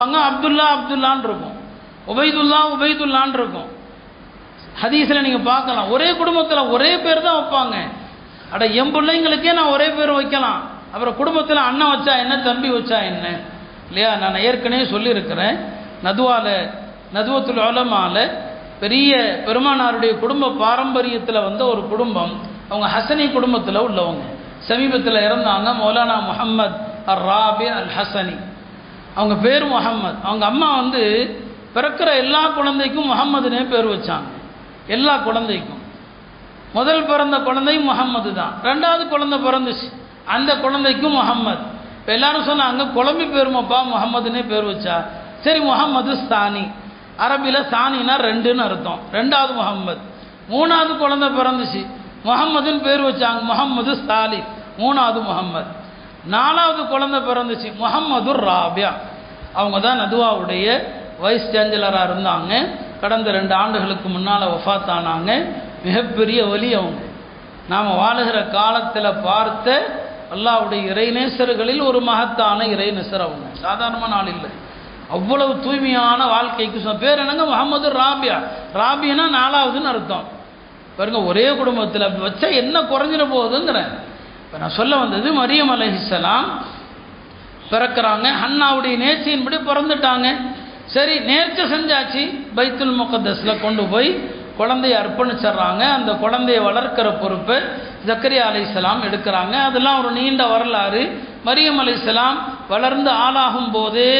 அங்க அப்துல்லா அப்துல்லான்னு இருக்கும் உபைதுல்லா உபைதுல்லான்னு இருக்கும் ஹதீஸில் நீங்கள் பார்க்கலாம் ஒரே குடும்பத்தில் ஒரே பேர் தான் வைப்பாங்க அட என் பிள்ளைங்களுக்கே நான் ஒரே பேர் வைக்கலாம் அப்புறம் குடும்பத்தில் அண்ணன் வச்சா என்ன தம்பி வச்சா என்ன இல்லையா நான் ஏற்கனவே சொல்லியிருக்கிறேன் நதுவால நதுவத்துல் உலமால பெரிய பெருமானாருடைய குடும்ப பாரம்பரியத்தில் வந்த ஒரு குடும்பம் அவங்க ஹசனி குடும்பத்தில் உள்ளவங்க சமீபத்தில் இறந்தாங்க மௌலானா முஹம்மத் அர் ராபி அல் ஹசனி அவங்க பேர் முகம்மது அவங்க அம்மா வந்து பிறக்கிற எல்லா குழந்தைக்கும் முகம்மதுனே பேர் வச்சாங்க எல்லா குழந்தைக்கும் முதல் பிறந்த குழந்தை முகம்மது தான் ரெண்டாவது குழந்தை பிறந்துச்சு அந்த குழந்தைக்கும் முகம்மது இப்போ எல்லாரும் சொன்னாங்க குழம்பி பேருமாப்பா முகம்மதுனே பேர் வச்சா சரி முகம்மது சானி அரபியில் சானினா ரெண்டுன்னு அர்த்தம் ரெண்டாவது முகம்மது மூணாவது குழந்தை பிறந்துச்சு முகம்மதுன்னு பேர் வச்சாங்க முகம்மது சாலி மூணாவது முகம்மது நாலாவது குழந்தை பிறந்துச்சு முகம்மது ராபியா அவங்க தான் நதுவாவுடைய வைஸ் சான்சலராக இருந்தாங்க கடந்த ரெண்டு ஆண்டுகளுக்கு முன்னால் வஃபாத் ஆனாங்க மிகப்பெரிய வலி அவங்க நாம் வாழுகிற காலத்தில் பார்த்த அல்லாவுடைய இறைநேசர்களில் ஒரு மகத்தான இறைநேசர் அவங்க சாதாரணமான ஆள் இல்லை அவ்வளவு தூய்மையான வாழ்க்கைக்கு சொ பேர் என்னங்க முகமது ராபியா ராபியனா நாலாவதுன்னு அர்த்தம் பாருங்க ஒரே குடும்பத்தில் அப்படி வச்சா என்ன குறைஞ்சிட போகுதுங்கிறேன் இப்போ நான் சொல்ல வந்தது மரியம் அலஹிசலாம் பிறக்கிறாங்க ஹன்னாவுடைய நேர்ச்சியின்படி பிறந்துட்டாங்க சரி நேர்ச்சி செஞ்சாச்சு பைத்துல் முகத்தஸில் கொண்டு போய் குழந்தைய அர்ப்பணிச்சிடுறாங்க அந்த குழந்தைய வளர்க்கிற பொறுப்பை ஜக்கரியா அலைசலாம் எடுக்கிறாங்க அதெல்லாம் ஒரு நீண்ட வரலாறு மரியம் அலைசலாம் வளர்ந்து ஆளாகும் போதே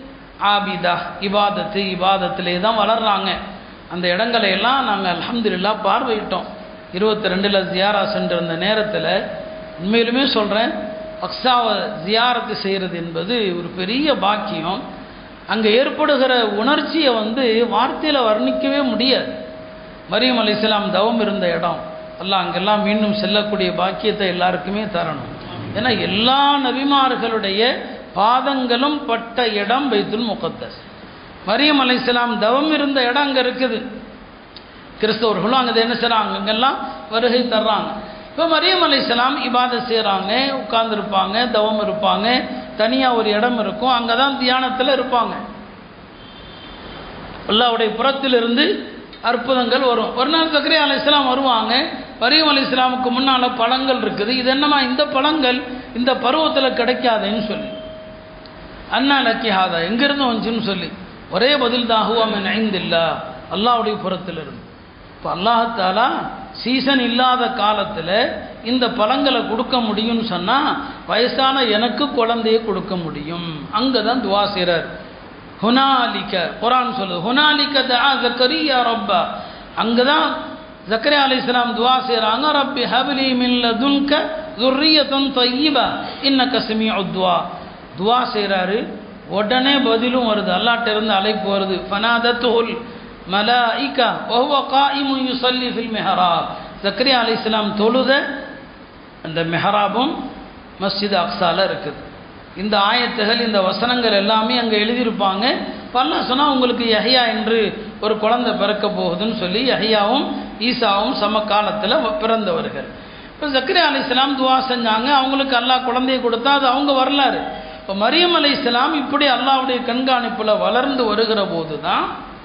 ஆபிதா இபாதத்து இபாதத்திலே தான் வளர்றாங்க அந்த இடங்களை எல்லாம் நாங்கள் அலமதுல்லா பார்வையிட்டோம் இருபத்தி ரெண்டில் ஜியாரா சென்றிருந்த நேரத்தில் உண்மையிலுமே சொல்கிறேன் அக்ஸாவை ஜியாரத்து செய்கிறது என்பது ஒரு பெரிய பாக்கியம் அங்கே ஏற்படுகிற உணர்ச்சியை வந்து வார்த்தையில் வர்ணிக்கவே முடியாது மரியம் அலி இஸ்லாம் தவம் இருந்த இடம் எல்லாம் அங்கெல்லாம் மீண்டும் செல்லக்கூடிய பாக்கியத்தை எல்லாருக்குமே தரணும் ஏன்னா எல்லா நபிமார்களுடைய பாதங்களும் பட்ட இடம் பைத்துல் முகத்தஸ் மரியம் அலி இஸ்லாம் தவம் இருந்த இடம் அங்கே இருக்குது கிறிஸ்தவர்களும் அங்கே என்ன செய்கிறாங்க அங்கெல்லாம் வருகை தர்றாங்க இப்போ மரியம் அலி இஸ்லாம் இபாதை செய்கிறாங்க உட்கார்ந்துருப்பாங்க தவம் இருப்பாங்க தனியாக ஒரு இடம் இருக்கும் அங்கே தான் தியானத்தில் இருப்பாங்க அல்லாவுடைய புறத்திலிருந்து அற்புதங்கள் வரும் ஒரு நாள் சக்கரியா அலி இஸ்லாம் வருவாங்க மரியம் அலி இஸ்லாமுக்கு முன்னால் பழங்கள் இருக்குது இது என்னமா இந்த பழங்கள் இந்த பருவத்தில் கிடைக்காதுன்னு சொல்லி அண்ணா லக்கியாதா எங்கிருந்து வந்துச்சுன்னு சொல்லி ஒரே பதில் தான் ஹுவாமின் ஐந்தில்லா அல்லாவுடைய புறத்தில் இருந்து இப்போ அல்லாஹாலா சீசன் இல்லாத காலத்தில் இந்த பழங்களை கொடுக்க முடியும்னு சொன்னால் வயசான எனக்கு குழந்தைய கொடுக்க முடியும் அங்கே தான் துவா செய்கிறார் ஹுனாலிக்க குரான் சொல்லுது ஹுனாலிக்க தா ஜக்கரியா ரப்பா அங்கே தான் ஜக்கரியா அலி இஸ்லாம் துவா செய்கிறாங்க ரப்பி ஹபிலி மில்ல துன்க துர்ரியத்தன் தையீபா இன்னக்க சிமி துவா துவா செய்கிறாரு உடனே பதிலும் வருது அல்லாட்ட இருந்து அழைப்பு வருது ஃபனாதத்துல் மலாயிகா ஒவ்வொ காயிமு யுசல்லி ஃபில் மெஹராப் ஜக்கரியா அலி இஸ்லாம் தொழுத அந்த மெஹராபும் மஸ்ஜித் அக்ஸால இருக்குது இந்த ஆயத்துகள் இந்த வசனங்கள் எல்லாமே அங்கே எழுதியிருப்பாங்க பல்லா சொன்னால் உங்களுக்கு யஹியா என்று ஒரு குழந்தை பிறக்க போகுதுன்னு சொல்லி யஹியாவும் ஈசாவும் சம காலத்தில் பிறந்தவர்கள் இப்போ ஜக்கரியா அலி இஸ்லாம் துவா செஞ்சாங்க அவங்களுக்கு அல்லாஹ் குழந்தையை கொடுத்தா அது அவங்க வரலாறு இப்போ மரியம் அலி இஸ்லாம் இப்படி அல்லாவுடைய கண்காணிப்பில் வளர்ந்து வருகிற போது தான்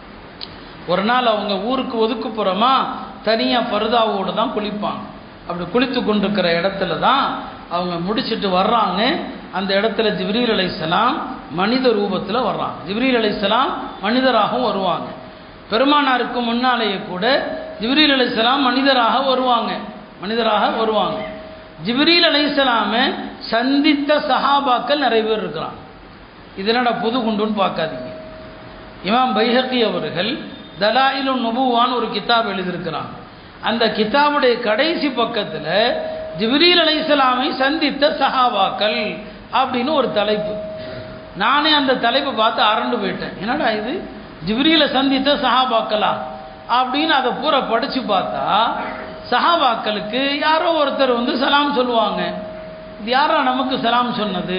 ஒரு நாள் அவங்க ஊருக்கு ஒதுக்குப்புறமா தனியாக பருதாவோடு தான் குளிப்பாங்க அப்படி குளித்து கொண்டிருக்கிற இடத்துல தான் அவங்க முடிச்சுட்டு வர்றாங்க அந்த இடத்துல ஜிப்ரீல் அலைசலாம் மனித ரூபத்தில் வர்றாங்க ஜிப்ரீல் அலைசலாம் மனிதராகவும் வருவாங்க பெருமானாருக்கு முன்னாலேயே கூட ஜிப்ரீல் அலைசலாம் மனிதராக வருவாங்க மனிதராக வருவாங்க ஜிப்ரீல் அலைசலாமை சந்தித்த சஹாபாக்கள் நிறைய பேர் இருக்கிறாங்க இதனோட புது குண்டுன்னு பார்க்காதீங்க இமாம் பைஹக்கி அவர்கள் தலாயிலு நுபுவான்னு ஒரு கிதாப் எழுதியிருக்கிறாங்க அந்த கிதாபுடைய கடைசி பக்கத்தில் ஜிப்ரீல் அலைசலாமை சந்தித்த சஹாபாக்கள் அப்படின்னு ஒரு தலைப்பு நானே அந்த தலைப்பை பார்த்து அரண்டு போயிட்டேன் என்னடா இது ஜிப்ரீலை சந்தித்த சஹாபாக்களா அப்படின்னு அதை பூரா படித்து பார்த்தா சஹாபாக்களுக்கு யாரோ ஒருத்தர் வந்து சலாம் சொல்லுவாங்க இது யாரா நமக்கு சலாம் சொன்னது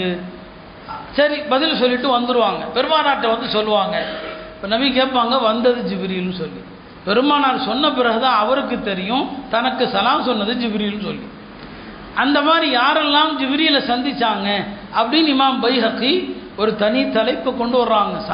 சரி பதில் சொல்லிட்டு வந்துடுவாங்க பெருமானாட்டை வந்து சொல்லுவாங்க இப்போ நபி கேட்பாங்க வந்தது ஜிப்ரீல்னு சொல்லி பெருமானார் சொன்ன பிறகு தான் அவருக்கு தெரியும் தனக்கு சலாம் சொன்னது ஜிப்ரீல்னு சொல்லி அந்த மாதிரி யாரெல்லாம் ஜிப்ரீலை சந்திச்சாங்க அப்படின்னு இமாம் பைஹக்கி ஒரு தனி தலைப்பு கொண்டு வர்றாங்க